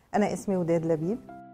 أنا اسمي وداد لبيب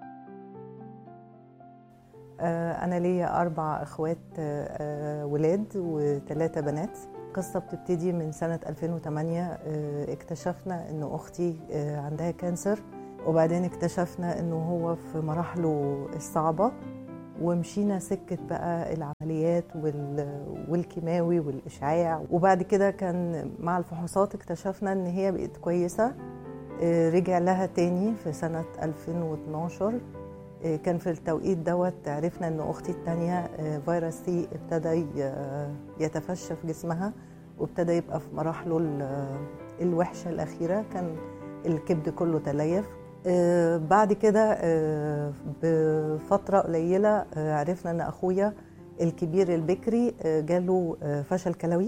آه، أنا ليا أربع إخوات آه، آه، ولاد وثلاثة بنات القصة بتبتدي من سنة 2008 آه، اكتشفنا إن أختي آه، عندها كانسر وبعدين اكتشفنا إنه هو في مراحله الصعبة ومشينا سكة بقى العمليات وال- والكيماوي والإشعاع وبعد كده كان مع الفحوصات اكتشفنا إن هي بقت كويسة آه، رجع لها تاني في سنة 2012 آه، كان في التوقيت دوت عرفنا ان اختي التانية آه، فيروس سي ابتدى ي- يتفشى في جسمها وابتدى يبقى في مراحله ال- الوحشة الأخيرة كان الكبد كله تليف آه، بعد كده آه، بفترة قليلة آه، عرفنا ان اخويا الكبير البكري آه، جاله آه، فشل كلوي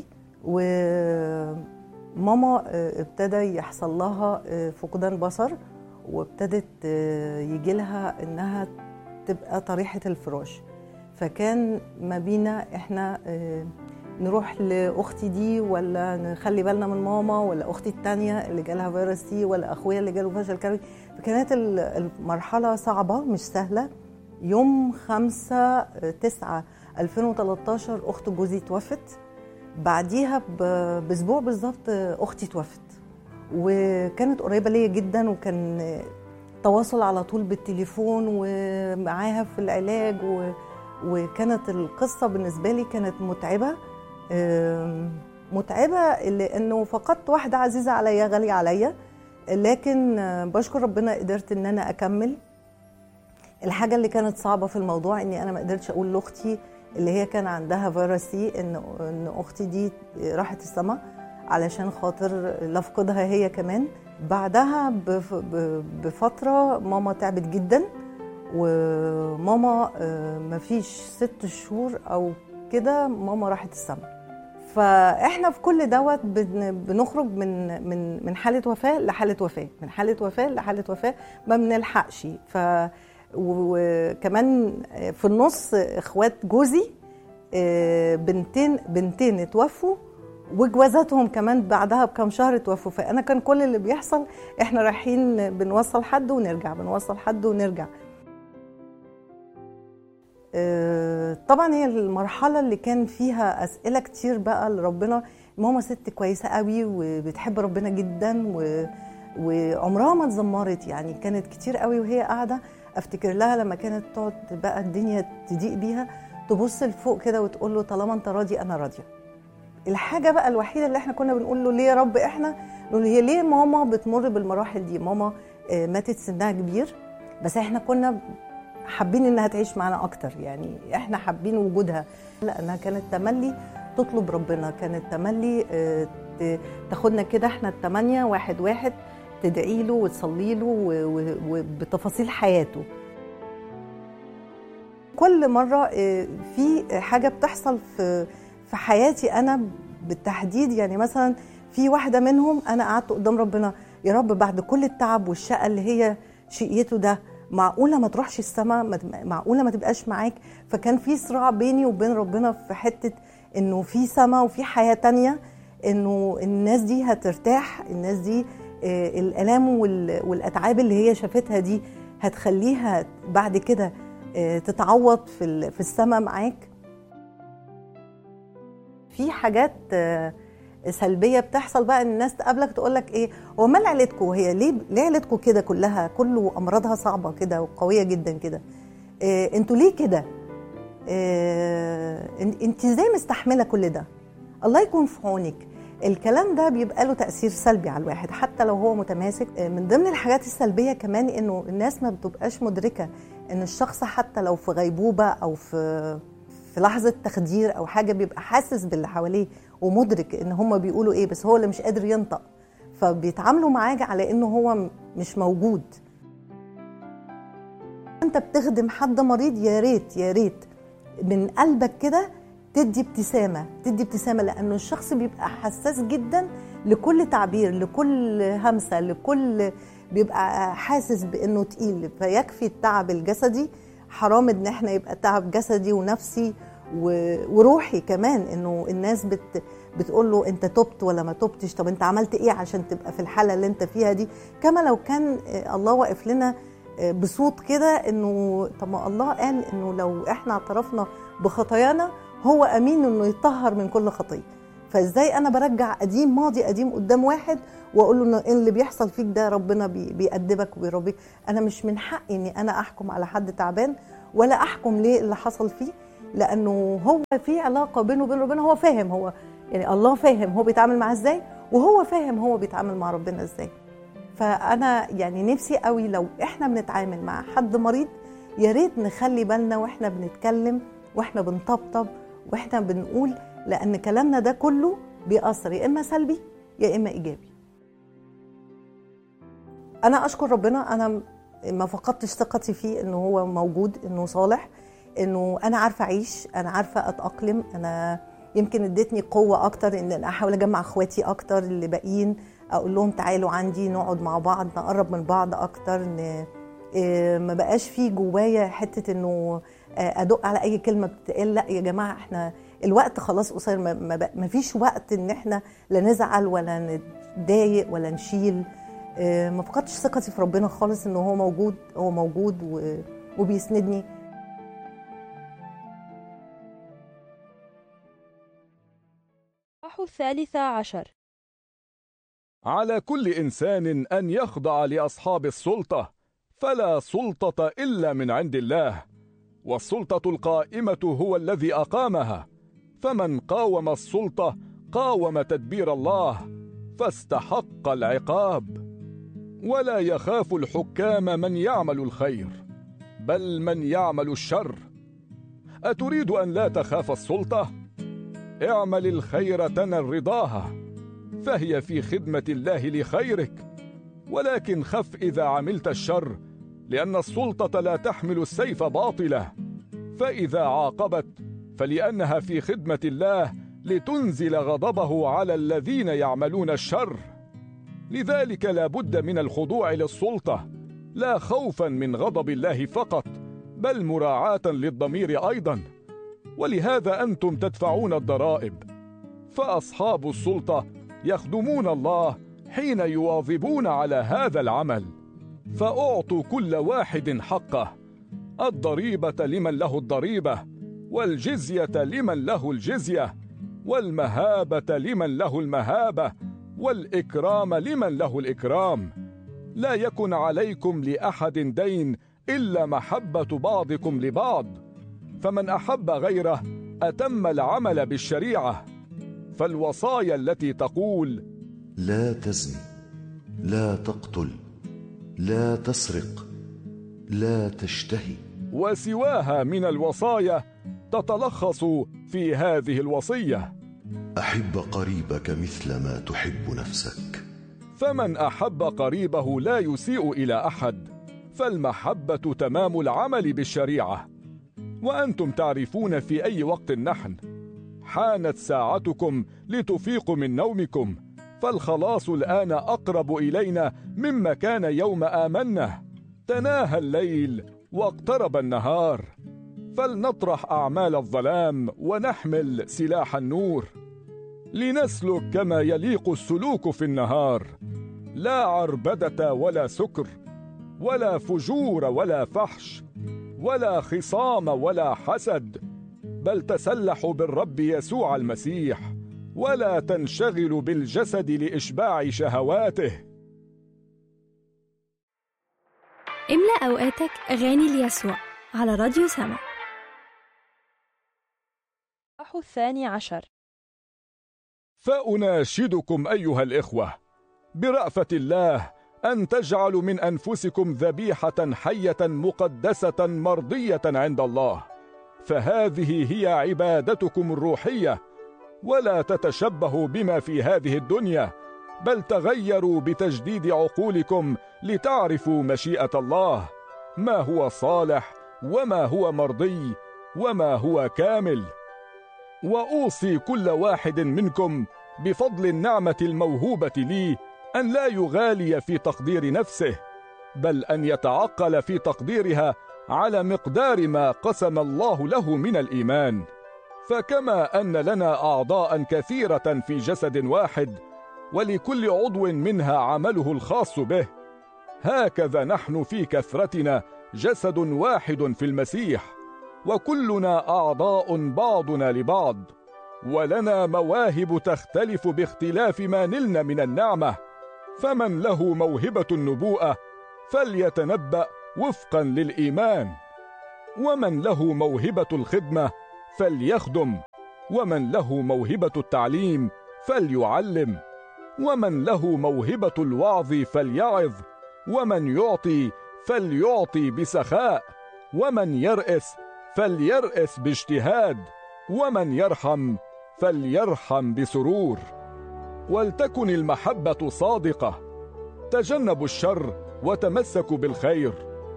وماما آه، ابتدى يحصل لها آه، فقدان بصر وابتدت يجي لها انها تبقى طريحه الفراش فكان ما بينا احنا آه، نروح لاختي دي ولا نخلي بالنا من ماما ولا اختي التانية اللي جالها فيروس سي ولا اخويا اللي جاله فشل كلوي فكانت ال- المرحله صعبه مش سهله يوم 5 9 2013 اخت جوزي توفت بعديها ب- باسبوع بالظبط اختي توفت وكانت قريبه ليا جدا وكان تواصل على طول بالتليفون ومعاها في العلاج و... وكانت القصه بالنسبه لي كانت متعبه آم، متعبه لانه فقدت واحده عزيزه عليا غاليه عليا لكن آه، بشكر ربنا قدرت ان انا اكمل الحاجه اللي كانت صعبه في الموضوع اني انا ما قدرتش اقول لاختي اللي هي كان عندها فيروس سي ان ان اختي دي راحت السما علشان خاطر لافقدها هي كمان بعدها بف- ب- بفتره ماما تعبت جدا وماما آه، مفيش ست شهور او كده ماما راحت السما فاحنا في كل دوت بن- بنخرج من من من حاله وفاه لحاله وفاه من حاله وفاه لحاله وفاه ما بنلحقش ف وكمان في النص اخوات جوزي آه، بنتين بنتين اتوفوا وجوازاتهم كمان بعدها بكام شهر اتوفوا فانا كان كل اللي بيحصل احنا رايحين بنوصل حد ونرجع بنوصل حد ونرجع آه، طبعا هي المرحله اللي كان فيها اسئله كتير بقى لربنا ماما ست كويسه قوي وبتحب ربنا جدا و وعمرها ما اتذمرت يعني كانت كتير قوي وهي قاعده افتكر لها لما كانت تقعد بقى الدنيا تضيق بيها تبص لفوق كده وتقول له طالما انت راضي انا راضيه الحاجه بقى الوحيده اللي احنا كنا بنقول له ليه يا رب احنا نقول له هي ليه ماما بتمر بالمراحل دي ماما آه، ماتت سنها كبير بس احنا كنا حابين انها تعيش معانا اكتر يعني احنا حابين وجودها لانها كانت تملي تطلب ربنا كانت تملي آه، ت- تاخدنا كده احنا التمانية واحد واحد تدعي له وتصلي له و- و- وبتفاصيل حياته كل مرة آه، في حاجة بتحصل في في حياتي أنا بالتحديد يعني مثلا في واحدة منهم أنا قعدت قدام ربنا يا رب بعد كل التعب والشقة اللي هي شقيته ده معقولة ما تروحش السما ما تب- معقولة ما تبقاش معاك فكان في صراع بيني وبين ربنا في حتة إنه في سما وفي حياة تانية إنه الناس دي هترتاح الناس دي آه، الآلام وال- والأتعاب اللي هي شافتها دي هتخليها بعد كده آه، تتعوض في ال- في السما معاك في حاجات آه، سلبيه بتحصل بقى ان الناس تقابلك تقول لك ايه هو مال عيلتكم هي ليه ليه عيلتكم كده كلها كله امراضها صعبه كده وقويه جدا كده إيه انتوا ليه كده إيه انت ازاي مستحمله كل ده الله يكون في عونك الكلام ده بيبقى له تاثير سلبي على الواحد حتى لو هو متماسك آه، من ضمن الحاجات السلبيه كمان انه الناس ما بتبقاش مدركه ان الشخص حتى لو في غيبوبه او في في لحظه تخدير او حاجه بيبقى حاسس باللي حواليه ومدرك ان هم بيقولوا ايه بس هو اللي مش قادر ينطق فبيتعاملوا معاه على انه هو م- مش موجود انت بتخدم حد مريض يا ريت يا ريت من قلبك كده تدي ابتسامه تدي ابتسامه لانه الشخص بيبقى حساس جدا لكل تعبير لكل همسه لكل بيبقى حاسس بانه تقيل فيكفي التعب الجسدي حرام ان احنا يبقى تعب جسدي ونفسي و- وروحي كمان انه الناس بت بتقول له انت تبت ولا ما تبتش طب انت عملت ايه عشان تبقى في الحاله اللي انت فيها دي كما لو كان آه، الله واقف لنا آه، بصوت كده انه طب ما الله قال انه لو احنا اعترفنا بخطايانا هو امين انه يطهر من كل خطيه فازاي انا برجع قديم ماضي قديم قدام واحد واقول له ان إن اللي بيحصل فيك ده ربنا بي- بيأدبك وبيربيك انا مش من حقي اني انا احكم على حد تعبان ولا احكم ليه اللي حصل فيه لانه هو في علاقه بينه وبين ربنا هو فاهم هو يعني الله فاهم هو بيتعامل معاه ازاي وهو فاهم هو بيتعامل مع ربنا ازاي فانا يعني نفسي قوي لو احنا بنتعامل مع حد مريض يا ريت نخلي بالنا واحنا بنتكلم واحنا بنطبطب واحنا بنقول لان كلامنا ده كله بيأثر يا اما سلبي يا اما ايجابي انا اشكر ربنا انا ما فقدتش ثقتي فيه انه هو موجود انه صالح انه انا عارفه اعيش انا عارفه اتاقلم انا يمكن ادتني قوه اكتر ان انا احاول اجمع اخواتي اكتر اللي باقيين اقول لهم تعالوا عندي نقعد مع بعض نقرب من بعض اكتر ان إيه، ما بقاش في جوايا حته انه آه، ادق على اي كلمه بتتقال لا يا جماعه احنا الوقت خلاص قصير ما- ما بق- ما فيش وقت ان احنا لا نزعل ولا نتضايق ولا نشيل آه، ما فقدتش ثقتي في ربنا خالص ان هو موجود هو موجود و- وبيسندني الإصحاح الثالث عشر على كل انسان ان يخضع لاصحاب السلطه فلا سلطه الا من عند الله والسلطه القائمه هو الذي اقامها فمن قاوم السلطه قاوم تدبير الله فاستحق العقاب ولا يخاف الحكام من يعمل الخير بل من يعمل الشر اتريد ان لا تخاف السلطه اعمل الخير تنل رضاها فهي في خدمة الله لخيرك ولكن خف إذا عملت الشر لأن السلطة لا تحمل السيف باطلة فإذا عاقبت فلأنها في خدمة الله لتنزل غضبه على الذين يعملون الشر لذلك لا بد من الخضوع للسلطة لا خوفا من غضب الله فقط بل مراعاة للضمير أيضا ولهذا أنتم تدفعون الضرائب فأصحاب السلطة يخدمون الله حين يواظبون على هذا العمل فاعطوا كل واحد حقه الضريبه لمن له الضريبه والجزيه لمن له الجزيه والمهابه لمن له المهابه والاكرام لمن له الاكرام لا يكن عليكم لاحد دين الا محبه بعضكم لبعض فمن احب غيره اتم العمل بالشريعه فالوصايا التي تقول لا تزني لا تقتل لا تسرق لا تشتهي وسواها من الوصايا تتلخص في هذه الوصيه احب قريبك مثل ما تحب نفسك فمن احب قريبه لا يسيء الى احد فالمحبه تمام العمل بالشريعه وانتم تعرفون في اي وقت نحن حانت ساعتكم لتفيقوا من نومكم فالخلاص الان اقرب الينا مما كان يوم امنا تناهى الليل واقترب النهار فلنطرح اعمال الظلام ونحمل سلاح النور لنسلك كما يليق السلوك في النهار لا عربده ولا سكر ولا فجور ولا فحش ولا خصام ولا حسد بل تسلحوا بالرب يسوع المسيح ولا تنشغلوا بالجسد لاشباع شهواته املأ أوقاتك أغاني ليسوع على راديو سما الإصحاح الثاني عشر فاناشدكم ايها الاخوه برافه الله ان تجعلوا من انفسكم ذبيحه حيه مقدسه مرضيه عند الله فهذه هي عبادتكم الروحيه ولا تتشبهوا بما في هذه الدنيا بل تغيروا بتجديد عقولكم لتعرفوا مشيئه الله ما هو صالح وما هو مرضي وما هو كامل واوصي كل واحد منكم بفضل النعمه الموهوبه لي ان لا يغالي في تقدير نفسه بل ان يتعقل في تقديرها على مقدار ما قسم الله له من الايمان فكما ان لنا اعضاء كثيره في جسد واحد ولكل عضو منها عمله الخاص به هكذا نحن في كثرتنا جسد واحد في المسيح وكلنا اعضاء بعضنا لبعض ولنا مواهب تختلف باختلاف ما نلنا من النعمه فمن له موهبه النبوءه فليتنبا وفقا للايمان ومن له موهبه الخدمه فليخدم ومن له موهبه التعليم فليعلم ومن له موهبه الوعظ فليعظ ومن يعطي فليعطي بسخاء ومن يرأس فليرأس باجتهاد ومن يرحم فليرحم بسرور ولتكن المحبة صادقة تجنبوا الشر وتمسكوا بالخير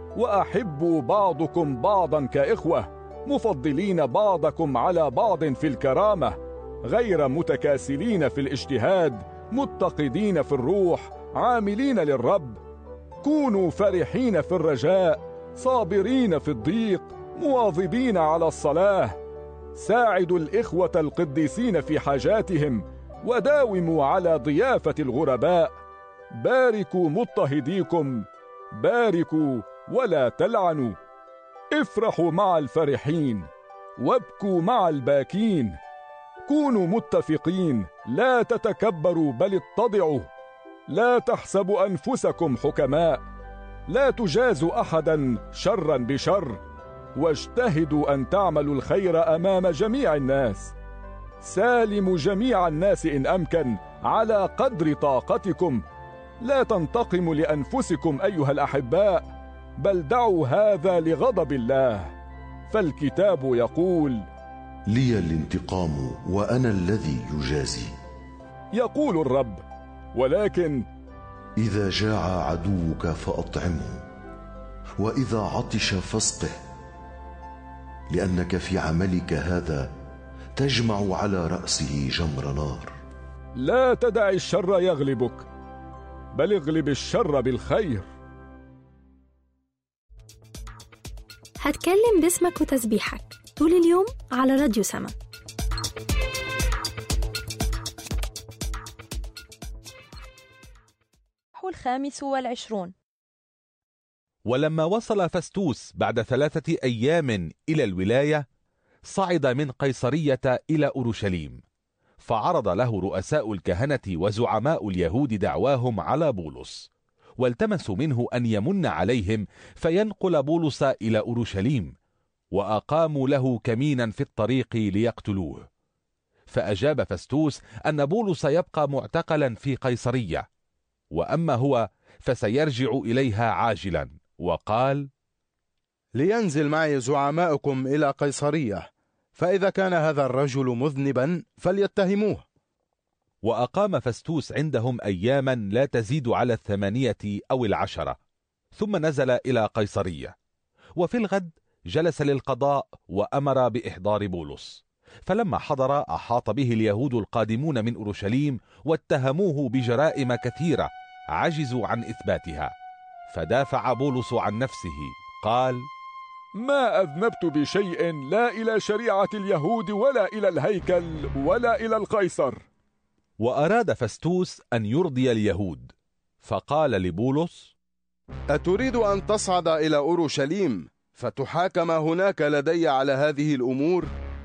وأحبوا بعضكم بعضا كإخوة مفضلين بعضكم على بعض في الكرامة غير متكاسلين في الاجتهاد متقدين في الروح عاملين للرب كونوا فرحين في الرجاء صابرين في الضيق مواظبين على الصلاه ساعدوا الاخوه القديسين في حاجاتهم وداوموا على ضيافه الغرباء باركوا مضطهديكم باركوا ولا تلعنوا افرحوا مع الفرحين وابكوا مع الباكين كونوا متفقين لا تتكبروا بل اتضعوا لا تحسبوا انفسكم حكماء لا تجازوا احدا شرا بشر واجتهدوا ان تعملوا الخير امام جميع الناس سالموا جميع الناس ان امكن على قدر طاقتكم لا تنتقموا لانفسكم ايها الاحباء بل دعوا هذا لغضب الله فالكتاب يقول لي الانتقام وانا الذي يجازي يقول الرب ولكن اذا جاع عدوك فاطعمه واذا عطش فاسقه لانك في عملك هذا تجمع على راسه جمر نار لا تدع الشر يغلبك بل اغلب الشر بالخير هتكلم باسمك وتسبيحك طول اليوم على راديو سما الخامس والعشرون ولما وصل فستوس بعد ثلاثة أيام إلى الولاية صعد من قيصرية إلى أورشليم فعرض له رؤساء الكهنة وزعماء اليهود دعواهم على بولس والتمسوا منه أن يمن عليهم فينقل بولس إلى أورشليم وأقاموا له كمينا في الطريق ليقتلوه فأجاب فستوس أن بولس يبقى معتقلا في قيصرية وأما هو فسيرجع إليها عاجلا وقال لينزل معي زعماؤكم إلى قيصرية فإذا كان هذا الرجل مذنبا فليتهموه وأقام فستوس عندهم أياما لا تزيد على الثمانية أو العشرة ثم نزل إلى قيصرية وفي الغد جلس للقضاء وأمر بإحضار بولس فلما حضر أحاط به اليهود القادمون من أورشليم واتهموه بجرائم كثيرة عجزوا عن إثباتها فدافع بولس عن نفسه قال ما أذنبت بشيء لا إلى شريعة اليهود ولا إلى الهيكل ولا إلى القيصر وأراد فستوس أن يرضي اليهود فقال لبولس أتريد أن تصعد إلى أورشليم فتحاكم هناك لدي على هذه الأمور؟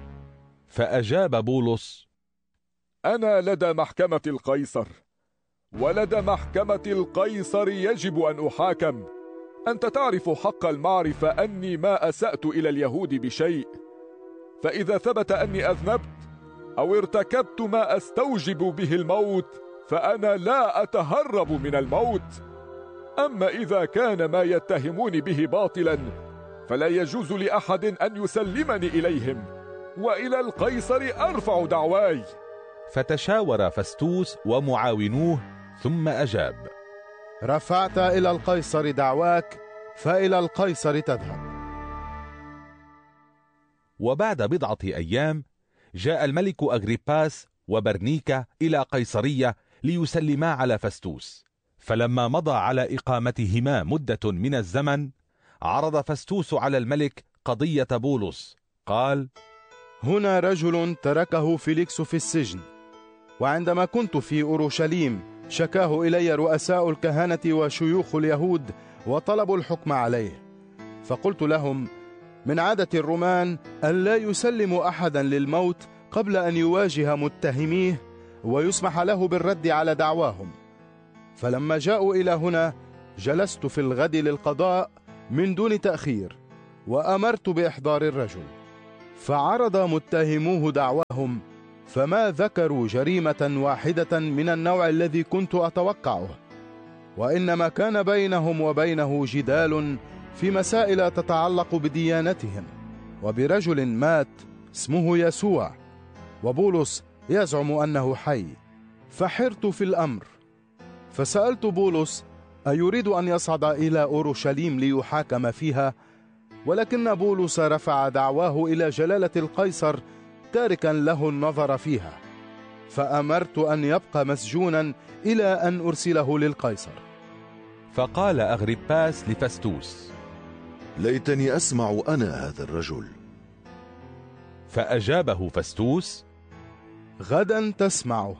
فأجاب بولس أنا لدى محكمة القيصر ولدى محكمة القيصر يجب أن أحاكم أنت تعرف حق المعرفة أني ما أسأت إلى اليهود بشيء فإذا ثبت أني أذنبت أو ارتكبت ما أستوجب به الموت فأنا لا أتهرب من الموت أما إذا كان ما يتهموني به باطلا فلا يجوز لأحد أن يسلمني إليهم وإلى القيصر أرفع دعواي فتشاور فستوس ومعاونوه ثم أجاب رفعت إلى القيصر دعواك فإلى القيصر تذهب وبعد بضعة أيام جاء الملك أغريباس وبرنيكا إلى قيصرية ليسلما على فستوس فلما مضى على إقامتهما مدة من الزمن عرض فستوس على الملك قضية بولس قال هنا رجل تركه فيليكس في السجن وعندما كنت في أورشليم شكاه إلي رؤساء الكهنة وشيوخ اليهود وطلبوا الحكم عليه فقلت لهم من عادة الرومان أن لا يسلموا أحدا للموت قبل أن يواجه متهميه ويسمح له بالرد على دعواهم فلما جاءوا إلى هنا جلست في الغد للقضاء من دون تأخير وأمرت بإحضار الرجل فعرض متهموه دعواهم فما ذكروا جريمة واحدة من النوع الذي كنت أتوقعه وإنما كان بينهم وبينه جدال في مسائل تتعلق بديانتهم وبرجل مات اسمه يسوع وبولس يزعم أنه حي فحرت في الأمر فسألت بولس أيريد أن يصعد إلى أورشليم ليحاكم فيها ولكن بولس رفع دعواه إلى جلالة القيصر تاركا له النظر فيها فأمرت أن يبقى مسجونا إلى أن أرسله للقيصر فقال أغرباس لفستوس ليتني أسمع أنا هذا الرجل فأجابه فستوس غدا تسمعه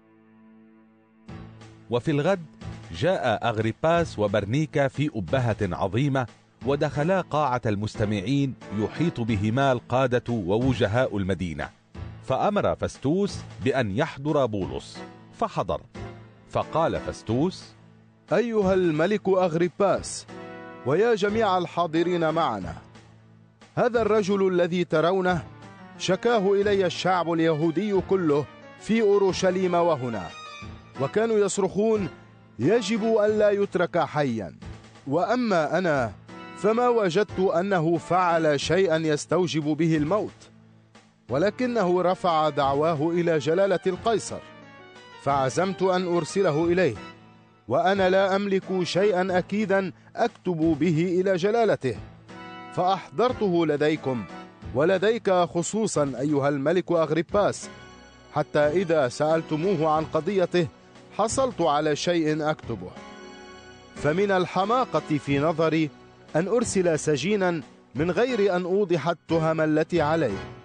وفي الغد جاء أغرباس وبرنيكا في أبهة عظيمة ودخلا قاعة المستمعين يحيط بهما القادة ووجهاء المدينة فأمر فستوس بأن يحضر بولس فحضر فقال فستوس أيها الملك أغرباس ويا جميع الحاضرين معنا هذا الرجل الذي ترونه شكاه إلي الشعب اليهودي كله في أورشليم وهنا وكانوا يصرخون يجب أن لا يترك حيا وأما أنا فما وجدت أنه فعل شيئا يستوجب به الموت ولكنه رفع دعواه إلى جلالة القيصر فعزمت أن أرسله إليه وأنا لا أملك شيئا أكيدا أكتب به إلى جلالته فأحضرته لديكم ولديك خصوصا أيها الملك أغرباس حتى إذا سألتموه عن قضيته حصلت على شيء أكتبه فمن الحماقة في نظري أن أرسل سجينا من غير أن أوضح التهم التي عليه